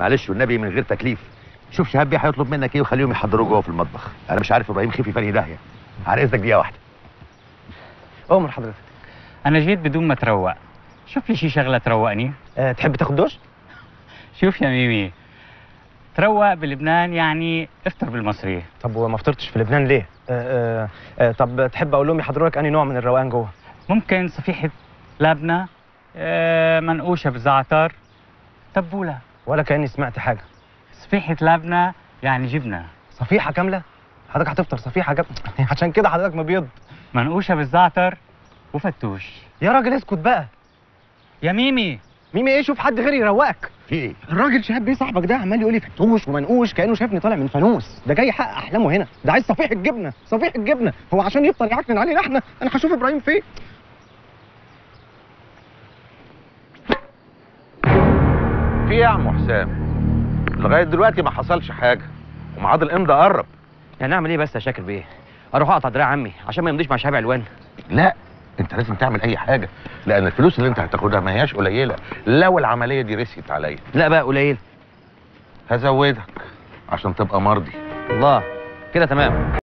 معلش والنبي من غير تكليف شوف شهاب بيه هيطلب منك ايه وخليهم يحضروه جوه في المطبخ انا مش عارف ابراهيم خفي فاني داهيه على اذنك دقيقه واحده أمر حضرتك انا جيت بدون ما تروق شوف لي شي شغله تروقني أه تحب تاخد دوش؟ شوف يا ميمي تروق بلبنان يعني افطر بالمصري طب وما فطرتش في لبنان ليه؟ أه أه أه طب تحب أقول لهم يحضروا لك أنهي نوع من الروقان جوه؟ ممكن صفيحه لبنه آه، منقوشه بالزعتر تبوله ولا كأني سمعت حاجة صفيحه لبنه يعني جبنه صفيحة كاملة؟ حضرتك هتفطر صفيحة كاملة عشان كده حضرتك مبيض منقوشه بالزعتر وفتوش يا راجل اسكت بقى يا ميمي ميمي ايه شوف حد غيري يروقك في ايه الراجل شهاب بيه صاحبك ده عمال يقول لي فتوش ومنقوش كانه شافني طالع من فانوس ده جاي يحقق احلامه هنا ده عايز صفيحه جبنه صفيحه جبنه هو عشان يفطر يعكنن علينا احنا انا هشوف ابراهيم فين في ايه يا عم حسام لغايه دلوقتي ما حصلش حاجه وميعاد الامضاء قرب يعني اعمل ايه بس يا شاكر بيه اروح اقطع دراع عمي عشان ما يمضيش مع شهاب علوان لا انت لازم تعمل اي حاجه لان الفلوس اللي انت هتاخدها ما هياش قليله لو العمليه دي رسيت عليا لا بقى قليل هزودك عشان تبقى مرضي الله كده تمام